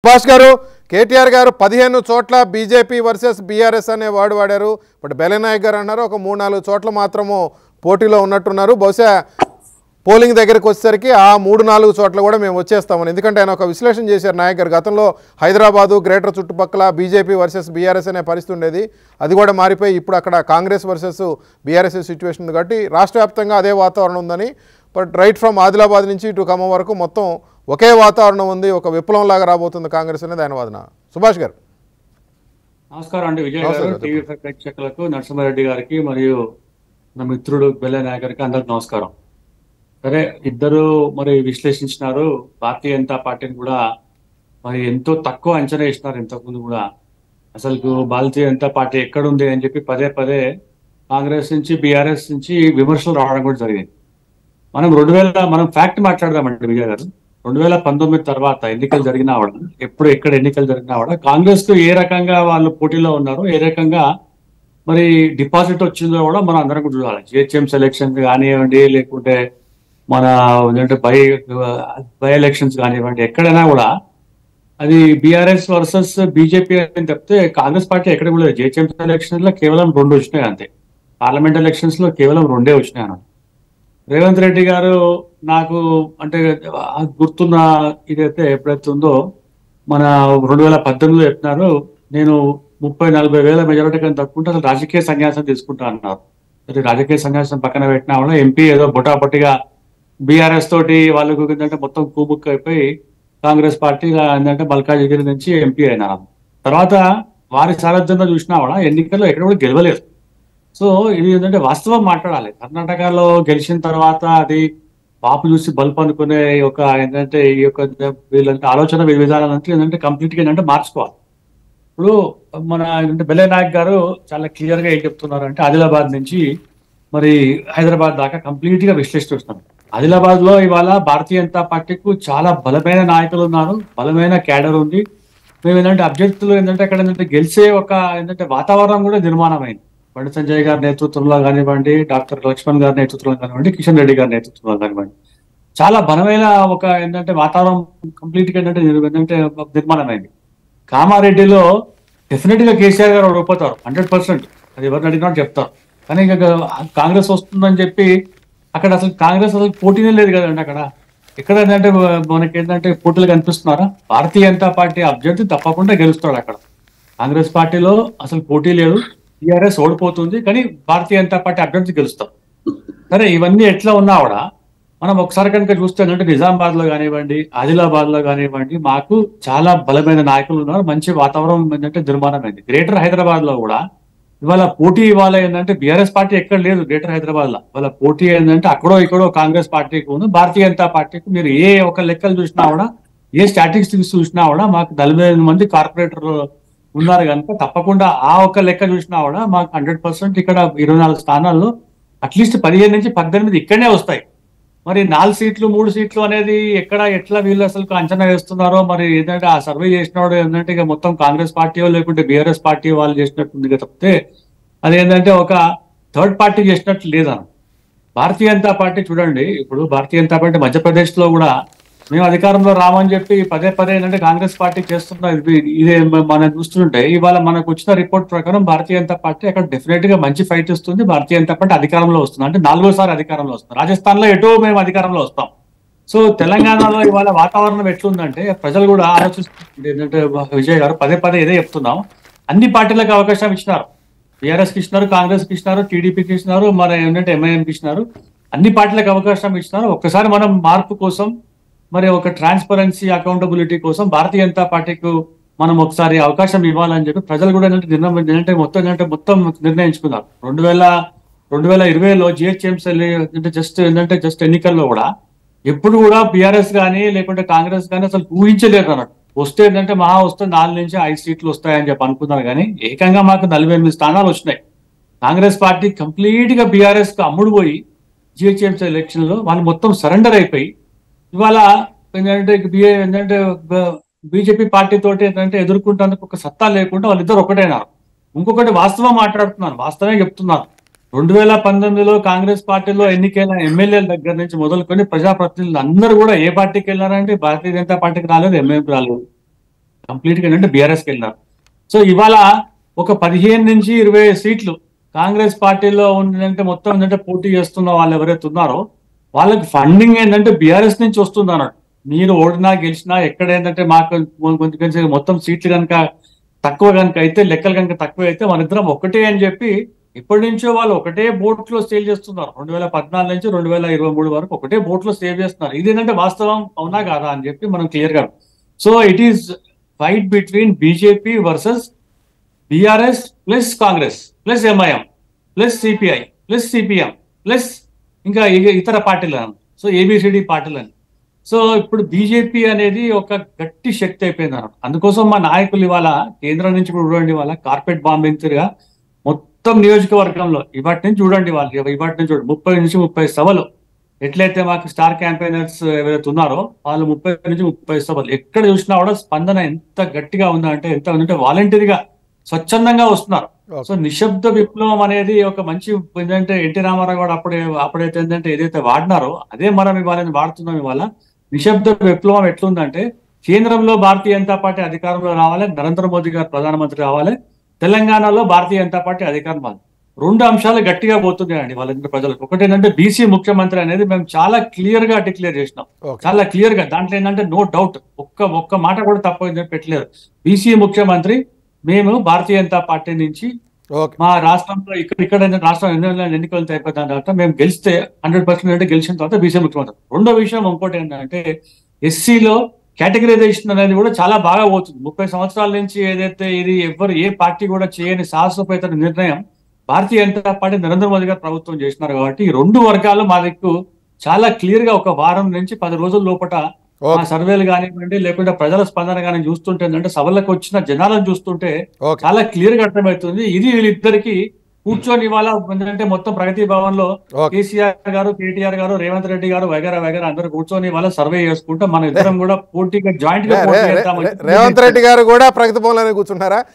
సుభాష్ గారు కేటీఆర్ గారు పదిహేను చోట్ల బీజేపీ వర్సెస్ బీఆర్ఎస్ అనే వర్డ్ వాడారు బట్ బెలనాయక్ గారు అన్నారు ఒక మూడు నాలుగు చోట్ల మాత్రము పోటీలో ఉన్నట్టున్నారు బహుశా పోలింగ్ దగ్గరికి వచ్చేసరికి ఆ మూడు నాలుగు చోట్ల కూడా మేము వచ్చేస్తామని ఎందుకంటే ఆయన ఒక విశ్లేషణ చేశారు నాయక్ గారు గతంలో హైదరాబాదు గ్రేటర్ చుట్టుపక్కల బీజేపీ వర్సెస్ బీఆర్ఎస్ అనే పరిస్థితి ఉండేది అది కూడా మారిపోయి ఇప్పుడు అక్కడ కాంగ్రెస్ వర్సెస్ బీఆర్ఎస్ సిచ్యువేషన్ ఉంది కాబట్టి రాష్ట్ర వ్యాప్తంగా అదే వాతావరణం ఉందని బట్ రైట్ ఫ్రమ్ ఆదిలాబాద్ నుంచి ఇటు ఖమ్మం వరకు మొత్తం ఒకే వాతావరణం ఉంది ఒక విప్లవం లాగా రాబోతుంది కాంగ్రెస్ అనేది ఆయన వాదన సుభాష్ గారు నమస్కారం అండి విజయ్ నమస్కారం, గారు టీవీ ప్రేక్షకులకు నరసింహారెడ్డి గారికి మరియు నా మిత్రుడు బెల్ల నాయక్ గారికి అందరికి నమస్కారం సరే ఇద్దరు మరి విశ్లేషించినారు భారతీయ జనతా పార్టీని కూడా మరి ఎంతో తక్కువ అంచనా వేసినారు ఇంతకుముందు కూడా అసలు భారతీయ జనతా పార్టీ ఎక్కడుంది అని చెప్పి పదే పదే కాంగ్రెస్ నుంచి బీఆర్ఎస్ నుంచి విమర్శలు రావడం కూడా జరిగింది మనం రెండు వేల మనం ఫ్యాక్ట్ మాట్లాడదామండి విజయ్ గారు రెండు వేల పంతొమ్మిది తర్వాత ఎన్నికలు జరిగినా కూడా ఎప్పుడు ఎక్కడ ఎన్నికలు జరిగినా కూడా కాంగ్రెస్ కు ఏ రకంగా వాళ్ళు పోటీలో ఉన్నారు ఏ రకంగా మరి డిపాజిట్ వచ్చిందో కూడా మనం అందరం కూడా చూడాలి జిహెచ్ఎం సెలెక్షన్ కానివ్వండి లేకుంటే మన ఏంటంటే బై బై ఎలక్షన్స్ కానివ్వండి ఎక్కడైనా కూడా అది బీఆర్ఎస్ వర్సెస్ బీజేపీ అని చెప్తే కాంగ్రెస్ పార్టీ ఎక్కడ కూడా జిహెచ్ఎం ఎలక్షన్స్ లో కేవలం రెండు వచ్చినాయి అంతే పార్లమెంట్ ఎలక్షన్స్ లో కేవలం రెండే వచ్చినాయి అన్నమాట రేవంత్ రెడ్డి గారు నాకు అంటే ఆ గుర్తున్న ఇదైతే ఎప్పుడైతే ఉందో మన రెండు వేల పద్దెనిమిదిలో చెప్పినారు నేను ముప్పై నలభై వేల మెజారిటీ కన్నా తక్కువ అసలు రాజకీయ సన్యాసం తీసుకుంటా అన్నారు సరే రాజకీయ సన్యాసం పక్కన పెట్టినా కూడా ఎంపీ ఏదో బొటాబొట్టిగా బీఆర్ఎస్ తోటి వాళ్ళకు ఏంటంటే మొత్తం కూముక్ అయిపోయి కాంగ్రెస్ పార్టీ ఏంటంటే మల్కాజిగిరి నుంచి ఎంపీ అయినారు తర్వాత వారి సారథ్యంలో చూసినా కూడా ఎన్నికల్లో ఎక్కడ కూడా గెలవలేదు సో ఇది ఏంటంటే వాస్తవం మాట్లాడాలి కర్ణాటకలో గెలిచిన తర్వాత అది పాపు చూసి బల్బ్ అనుకునే ఒక ఏంటంటే ఈ యొక్క వీళ్ళంటే ఆలోచన విధానాలంటే ఏంటంటే కంప్లీట్ గా ఏంటంటే మార్చుకోవాలి ఇప్పుడు మన ఏంటంటే బెల్లే నాయక్ గారు చాలా క్లియర్ గా ఏం చెప్తున్నారు అంటే ఆదిలాబాద్ నుంచి మరి హైదరాబాద్ దాకా కంప్లీట్ గా విశ్లేషిస్తున్నాం ఆదిలాబాద్ లో ఇవాళ భారతీయ జనతా పార్టీకు చాలా బలమైన నాయకులు ఉన్నారు బలమైన క్యాడర్ ఉంది మేము ఏంటంటే అభ్యర్థులు ఏంటంటే అక్కడ ఏంటంటే గెలిచే ఒక ఏంటంటే వాతావరణం కూడా నిర్మాణమైంది బండి సంజయ్ గారి నేతృత్వంలో కానివ్వండి డాక్టర్ లక్ష్మణ్ గారి నేతృత్వంలో కానివ్వండి కిషన్ రెడ్డి గారి నేతృత్వంలో కానివ్వండి చాలా బలమైన ఒక ఏంటంటే వాతావరణం కంప్లీట్ గా ఏంటంటే నిర్- ఏంటంటే నిర్మాణమైంది కామారెడ్డిలో డెఫినెట్ గా కేసీఆర్ గారు ఓడిపోతారు హండ్రెడ్ పర్సెంట్ అది ఎవరిని అడిగినా చెప్తారు కానీ ఇక కాంగ్రెస్ వస్తుందని చెప్పి అక్కడ అసలు కాంగ్రెస్ అసలు పోటీనే లేదు కదండి అక్కడ ఎక్కడ ఏంటంటే మనకి ఏంటంటే పోటీలు కనిపిస్తున్నారా భారతీయ జనతా పార్టీ అభ్యర్థి తప్పకుండా గెలుస్తాడు అక్కడ కాంగ్రెస్ పార్టీలో అసలు పోటీ లేదు టీఆర్ఎస్ ఓడిపోతుంది కానీ భారతీయ జనతా పార్టీ అభ్యర్థి గెలుస్తారు సరే ఇవన్నీ ఎట్లా ఉన్నా కూడా మనం ఒకసారి కనుక చూస్తే ఏంటంటే నిజామాబాద్ లో కానివ్వండి ఆదిలాబాద్ లో కానివ్వండి మాకు చాలా బలమైన నాయకులు ఉన్నారు మంచి వాతావరణం ఏంటంటే నిర్మాణమైంది గ్రేటర్ హైదరాబాద్ లో కూడా ఇవాళ పోటీ ఇవాళ ఏంటంటే బీఆర్ఎస్ పార్టీ ఎక్కడ లేదు గ్రేటర్ హైదరాబాద్ లో ఇవాళ పోటీ ఏంటంటే అక్కడో ఇక్కడో కాంగ్రెస్ పార్టీకి ఉంది భారతీయ జనతా పార్టీకి మీరు ఏ ఒక లెక్కలు చూసినా కూడా ఏ స్టాటిస్టిక్స్ చూసినా కూడా మాకు నలభై ఐదు మంది కార్పొరేటర్ ఉన్నారు కనుక తప్పకుండా ఆ ఒక్క లెక్క చూసినా కూడా మాకు హండ్రెడ్ పర్సెంట్ ఇక్కడ ఇరవై నాలుగు స్థానాల్లో అట్లీస్ట్ పదిహేను నుంచి పద్దెనిమిది ఇక్కడనే వస్తాయి మరి నాలుగు సీట్లు మూడు సీట్లు అనేది ఎక్కడ ఎట్లా వీళ్ళు అసలు అంచనా వేస్తున్నారో మరి ఏంటంటే ఆ సర్వే చేసినవాడు ఏంటంటే ఇక మొత్తం కాంగ్రెస్ పార్టీ లేకుంటే బీఆర్ఎస్ పార్టీ వాళ్ళు చేసినట్టుంది ఇక తప్పితే అది ఏంటంటే ఒక థర్డ్ పార్టీ చేసినట్లు లేదన్న భారతీయ జనతా పార్టీ చూడండి ఇప్పుడు భారతీయ జనతా పార్టీ మధ్యప్రదేశ్ లో కూడా మేము అధికారంలో రామని చెప్పి పదే పదే ఏంటంటే కాంగ్రెస్ పార్టీ చేస్తున్న ఇది ఇదే మనం చూస్తుంటే ఇవాళ మనకు వచ్చిన రిపోర్ట్ ప్రకారం భారతీయ జనతా పార్టీ అక్కడ డెఫినెట్ గా మంచి ఫైట్ ఇస్తుంది భారతీయ జనతా పార్టీ అధికారంలో వస్తుంది అంటే నాలుగోసారి అధికారంలో వస్తుంది రాజస్థాన్ లో ఎటో మేము అధికారంలో వస్తాం సో తెలంగాణలో ఇవాళ వాతావరణం ఎట్లుందంటే ప్రజలు కూడా ఆలోచిస్తుంది ఏంటంటే విజయ్ గారు పదే పదే ఇదే చెప్తున్నాం అన్ని పార్టీలకు అవకాశం ఇచ్చినారు బీఆర్ఎస్ కి ఇచ్చినారు కాంగ్రెస్ కి ఇచ్చినారు టీడీపీకి ఇచ్చినారు మన ఏంటంటే ఎంఐఎం కి ఇచ్చినారు అన్ని పార్టీలకు అవకాశం ఇచ్చినారు ఒక్కసారి మనం మార్పు కోసం మరి ఒక ట్రాన్స్పరెన్సీ అకౌంటబిలిటీ కోసం భారతీయ జనతా పార్టీకి మనం ఒకసారి అవకాశం ఇవ్వాలని చెప్పి ప్రజలు కూడా ఏంటంటే నిర్ణయం ఏంటంటే మొత్తం ఏంటంటే మొత్తం నిర్ణయించుకున్నారు రెండు వేల రెండు వేల ఇరవైలో జిహెచ్ఎంసీ అంటే జస్ట్ ఏంటంటే జస్ట్ ఎన్నికల్లో కూడా ఎప్పుడు కూడా బీఆర్ఎస్ కానీ లేకుంటే కాంగ్రెస్ కానీ అసలు ఊహించలేరు అన్నట్టు వస్తే ఏంటంటే మహా వస్తే నాలుగు నుంచి ఐదు సీట్లు వస్తాయని చెప్పి అనుకున్నారు కానీ ఏకంగా మాకు నలభై ఎనిమిది స్థానాలు వచ్చినాయి కాంగ్రెస్ పార్టీ కంప్లీట్ గా బీఆర్ఎస్ కు అమ్ముడు పోయి జిహెచ్ఎంసీ ఎలక్షన్ లో వాళ్ళు మొత్తం సరెండర్ అయిపోయి ఇవాళ ఏంటంటే బిఏ ఏంటంటే బీజేపీ పార్టీ తోటి ఏంటంటే ఎదుర్కొంటేందుకు ఒక సత్తా లేకుండా వాళ్ళిద్దరు ఒకటైనారు ఇంకొకటి వాస్తవం మాట్లాడుతున్నాను వాస్తవమే చెప్తున్నాను రెండు వేల పంతొమ్మిదిలో కాంగ్రెస్ పార్టీలో ఎన్నికైన ఎమ్మెల్యేల దగ్గర నుంచి మొదలుకొని ప్రజాప్రతినిధులు అందరూ కూడా ఏ పార్టీకి వెళ్ళారంటే భారతీయ జనతా పార్టీకి రాలేదు ఎంఐఎంకి రాలేదు కంప్లీట్ గా ఏంటంటే బీఆర్ఎస్ కి వెళ్ళినారు సో ఇవాళ ఒక పదిహేను నుంచి ఇరవై సీట్లు కాంగ్రెస్ పార్టీలో ఉందంటే మొత్తం ఏంటంటే పోటీ చేస్తున్న వాళ్ళు ఎవరైతే ఉన్నారో వాళ్ళకి ఫండింగ్ ఏంటంటే బీఆర్ఎస్ నుంచి వస్తుంది అన్నట్టు మీరు ఓడినా గెలిచినా ఎక్కడ ఏంటంటే మాకు కొంచెం కొంచెం మొత్తం సీట్లు కనుక తక్కువ కనుక అయితే లెక్కలు కనుక తక్కువ అయితే మన ఇద్దరం ఒకటే అని చెప్పి ఇప్పటి నుంచో వాళ్ళు ఒకటే బోట్ లో సేల్ చేస్తున్నారు రెండు వేల పద్నాలుగు నుంచి రెండు వేల ఇరవై మూడు వరకు ఒకటే బోట్ లో సేవ్ చేస్తున్నారు ఇది ఏంటంటే వాస్తవం అవునా కాదా అని చెప్పి మనం క్లియర్ గా so it is fight between BJP versus BRS plus Congress plus MIM plus CPI plus CPM plus ఇంకా ఇక ఇతర పార్టీలను సో ఏబిసిడి పార్టీలని సో ఇప్పుడు బీజేపీ అనేది ఒక గట్టి శక్తి అయిపోయింది అన్నమాట అందుకోసం మా నాయకులు ఇవాళ కేంద్రం నుంచి కూడా చూడండి ఇవాళ కార్పెట్ బాంబింగ్ తిరిగా మొత్తం నియోజకవర్గంలో ఇవాటి నుంచి చూడండి వాళ్ళు ఇవాటి నుంచి చూడండి ముప్పై నుంచి ముప్పై సభలు ఎట్లయితే మాకు స్టార్ క్యాంపెయినర్స్ ఎవరైతే ఉన్నారో వాళ్ళు ముప్పై నుంచి ముప్పై సభలు ఎక్కడ చూసినా కూడా స్పందన ఎంత గట్టిగా ఉందా అంటే ఎంత ఉందంటే వాలంటీర్గా స్వచ్ఛందంగా వస్తున్నారు Okay. సో నిశ్శబ్ద విప్లవం అనేది ఒక మంచి ఏంటంటే ఎన్టీ రామారావు గారు అప్పుడే అప్పుడైతే ఏంటంటే ఏదైతే వాడినారో అదే మనం ఇవాళ వాడుతున్నాం ఇవాళ నిశ్శబ్ద విప్లవం ఎట్లుందంటే కేంద్రంలో భారతీయ జనతా పార్టీ అధికారంలో రావాలి నరేంద్ర మోదీ గారు ప్రధానమంత్రి రావాలి తెలంగాణలో భారతీయ జనతా పార్టీ అధికారం రావాలి రెండు అంశాలు గట్టిగా పోతున్నాయండి వాళ్ళందరూ ప్రజలకు ఒకటి ఏంటంటే బీసీ ముఖ్యమంత్రి అనేది మేము చాలా క్లియర్ గా డిక్లేర్ చేసినాం ఓకే చాలా క్లియర్ గా దాంట్లో ఏంటంటే నో డౌట్ ఒక్క ఒక్క మాట కూడా తప్పు ఏంటంటే పెట్టలేదు బీసీ ముఖ్యమంత్రి మేము భారతీయ జనతా పార్టీ నుంచి ఓకే మా రాష్ట్రంలో ఇక్కడ ఇక్కడ ఏంటంటే రాష్ట్రం ఎన్నికలు ఎన్నికలు అయిపోయిన తర్వాత మేము గెలిస్తే హండ్రెడ్ పర్సెంట్ అంటే గెలిచిన తర్వాత బీసీ ముఖ్యమంత్రి రెండో విషయం ఇంకోటి ఏంటంటే ఎస్సీలో కేటగరైజేషన్ అనేది కూడా చాలా బాగా పోతుంది ముప్పై సంవత్సరాల నుంచి ఏదైతే ఇది ఎవరు ఏ పార్టీ కూడా చేయని సాహసోపేత నిర్ణయం భారతీయ జనతా పార్టీ నరేంద్ర మోదీ గారు ప్రభుత్వం చేసినారు కాబట్టి ఈ రెండు వర్గాలు మా దిక్కు చాలా క్లియర్ గా ఒక వారం నుంచి పది రోజుల లోపల మా ఓకే సర్వేలు కానివ్వండి లేకుంటే ప్రజల స్పందన కానీ చూస్తుంటే ఏంటంటే సభలకు వచ్చిన జనాలను చూస్తుంటే ఓకే చాలా క్లియర్ గా అర్థమవుతుంది ఇది వీళ్ళిద్దరికి కూర్చొని ఇవాళ ఏంటంటే మొత్తం ప్రగతి భవన్ లో ఓకే కేసీఆర్ గారు కేటీఆర్ గారు రేవంత్ రెడ్డి గారు వగేరా వగేరా అందరూ కూర్చొని ఇవాళ సర్వే చేసుకుంటే మన ఇద్దరం కూడా పోటీగా జాయింట్ గా రే- పోటీ రే- చేద్దామని రే- రేవంత్ రెడ్డి గారు కూడా ప్రగతి భవన్లోనే కూర్చుంటారా